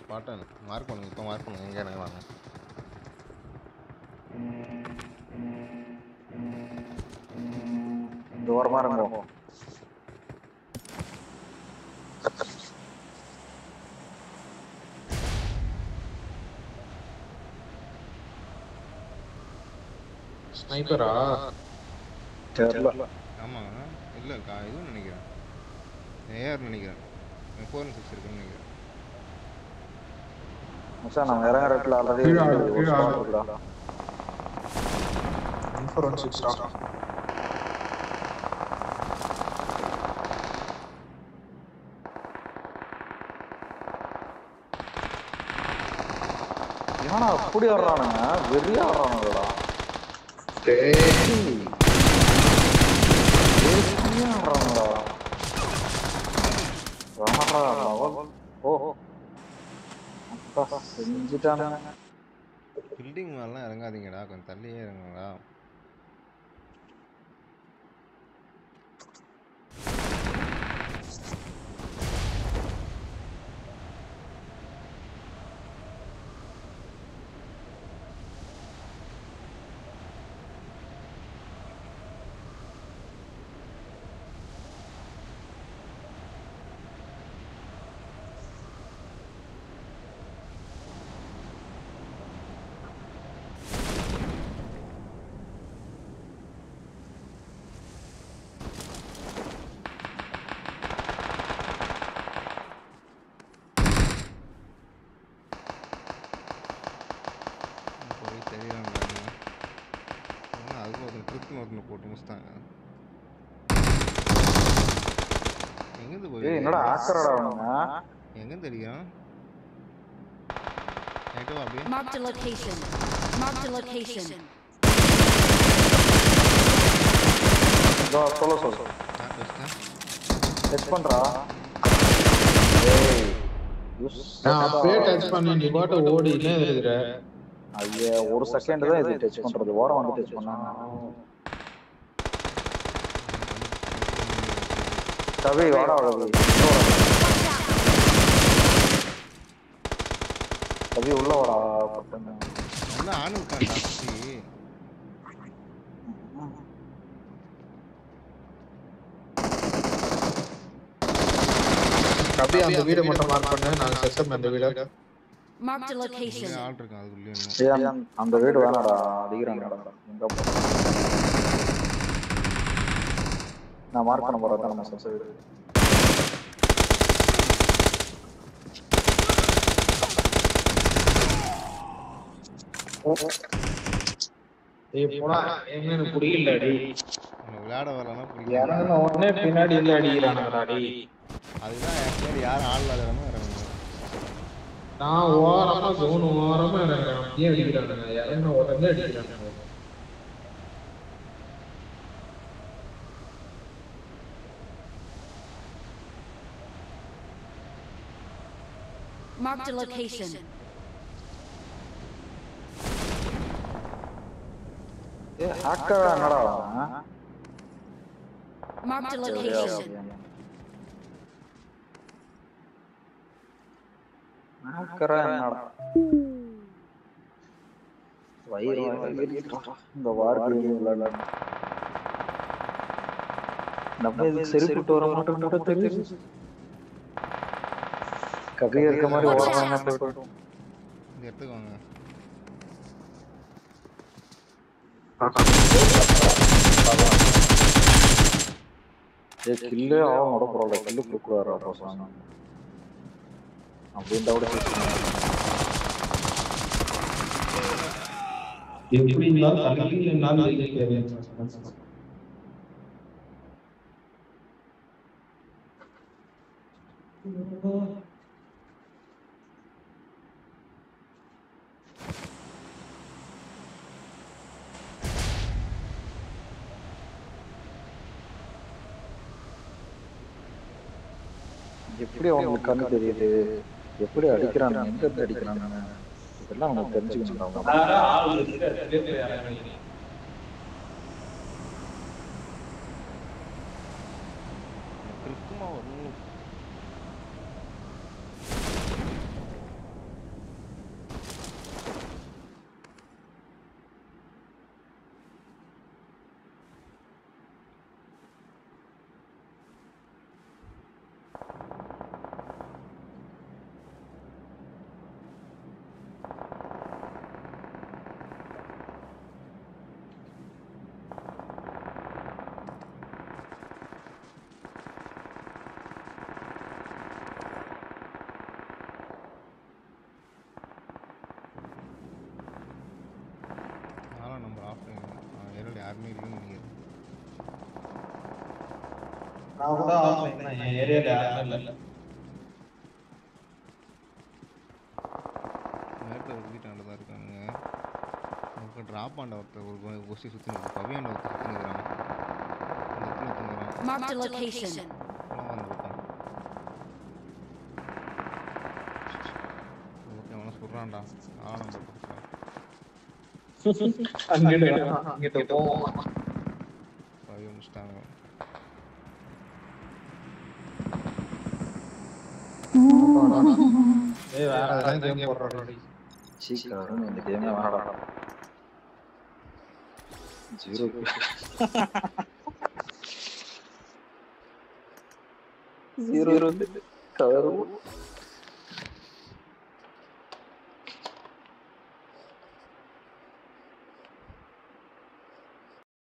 பாட்டன் மார்க் பண்ணுங்க இப்போ மார்க் பண்ணுங்க எங்கே எனக்கு வாங்க இந்த ஓரமா இருங்க ஸ்னைப்பரா தெரியல ஆமாங்க இல்லை கா இதுவும் நினைக்கிறேன் ஏஆர் நினைக்கிறேன் ஃபோர் சிக்ஸ் இருக்குன்னு நினைக்கிறேன் மச்சான் நம்ம இறங்குற இடத்துல ஆல்ரெடி கீழே ஆளு, ஒரு கீழே ஸ்பாட் ஆளு. இருக்குடா ஃபோர் ஒன் சிக்ஸ் ஏன்னா அப்படி ஆடுறானுங்க வெறியா ஆடுறானுங்கடா வெறியா ஆடுறானுங்கடா ராமரா லவல் ஓ அப்பா செஞ்சுட்டானுங்க பில்டிங் மேலாம் இறங்காதீங்கடா கொஞ்சம் தள்ளியே இறங்குங்கடா போய் தெரியலாங்க அதுக்கு ஒருத்தர் ட்ரிப் ஒருத்தர் போட்டு முடிச்சிட்டாங்க எங்கேருந்து போய் ஏய் என்னடா ஆக்கறடா அவனுங்க எங்கேருந்து அடிக்கிறான் நைட்டோ அப்படியே Marked a location. Marked a location. இதோ சொல்ல சொல்லு நான் வச்சிட்டேன் டச் பண்றா ஏய் யூஸ் நான் அப்பயே டச் பண்ணேன் நீ பாட்டு ஓடி என்ன எழுதுற ஐயா ஒரு செகண்ட் தான் இது டச் பண்றது ஓரம் வந்து டச் பண்ணாங்க கவி வாடா கவி கவி உள்ள வாடா பட்டுன்னு. நல்லா ஆணு விட்டான்டா சுத்தி அப்படியே அந்த வீடை மட்டும் மார்க் பண்ணு நான் செத்தம் அந்த வீட Marked a இங்கே location. ஆள் இருக்கான் அதுக்குள்ளே இன்னும் ஏய், அந்த- அந்த வீடு வேணாடா அடிக்கிறாங்கடா எங்க போ நான் மார்க் பண்ண போறேன் நம்ம சொந்த வீடு ஏய் போடா என்ன எனக்கு புரியல அடி உனக்கு விளையாட வரலன்னா பிடிக்கும் இறங்கின உடனே பின்னாடி இருந்து அடிக்கிறானுங்கடா அடி அதுதான் என் பேர் யாரும் ஆள் இல்லாத இடமா இறங்கணும் நான் ஓரமா ஜோன் ஓரமா இறங்குறேன் அப்படியே அடிக்கிறானுங்க இறங்கின உடனே அடிக்கிறானுங்க Marked a location. ஏ ஹேக்கர் என்னடா அவன் Marked a சரியா, location. அப்படியா. ஹேக்கரா என்னடா வயிறு வயிறு இந்த வார்த்தை விளையாட நம்ம இதுக்கு சரிப்பட்டு வர மாட்டோம் கூட தெரியுது கவி இருக்க மாதிரி ஓடுறாங்க போயிட்டு இந்த இடத்துக்கு வாங்க ஏ கில்லு அவன் விட பரவாயில்ல கில்லு கொடுக்குறாரு அப்போ சாமி அப்படின்ற கூட எப்படி இருந்தாலும் தலைக்கு என்னால ஜெயிக்க எப்படி அவங்களுக்கு கண்ணு தெரியுது எப்படி அடிக்கிறானுங்க எங்க இருந்து அடிக்கிறானுங்க இதெல்லாம் அவனுக்கு தெரிஞ்சுக்கணும் ஆள் இருக்கிற இடத்துலயே போய் இறங்குறீங்க. கிறுக்குமா வரணும் யாருமே இல்லைன்னு நினைக்கிறேன் நான் கூட ஆஃப்லைன் என் ஏரியால யாருமே இல்ல மேட்டில் ஒரு வீட்டாண்ட தான் இருக்கானுங்க நமக்கு ட்ராப் ஆண்ட ஒருத்தர் ஒரு கொஸ்டி சுற்றி பவியாண்ட ஒருத்தர் சுற்றி நிற்கிறான் இந்த இடத்துல தூங்குறான் Marked a location. அவன் வந்து இருக்கான் ஓகே அவனை சொல்கிறான்டா ஆழம் போட்டுருக்கான் அங்கிட்டு அங்கிட்டு போவோம் பவி முடிச்சிட்டாங்க ஏய் வேற ஏதாவது கேம் போடுறோம் சீக்கிரம் இந்த கேமே வேணாடா ஜீரோ ஜீரோ கவர்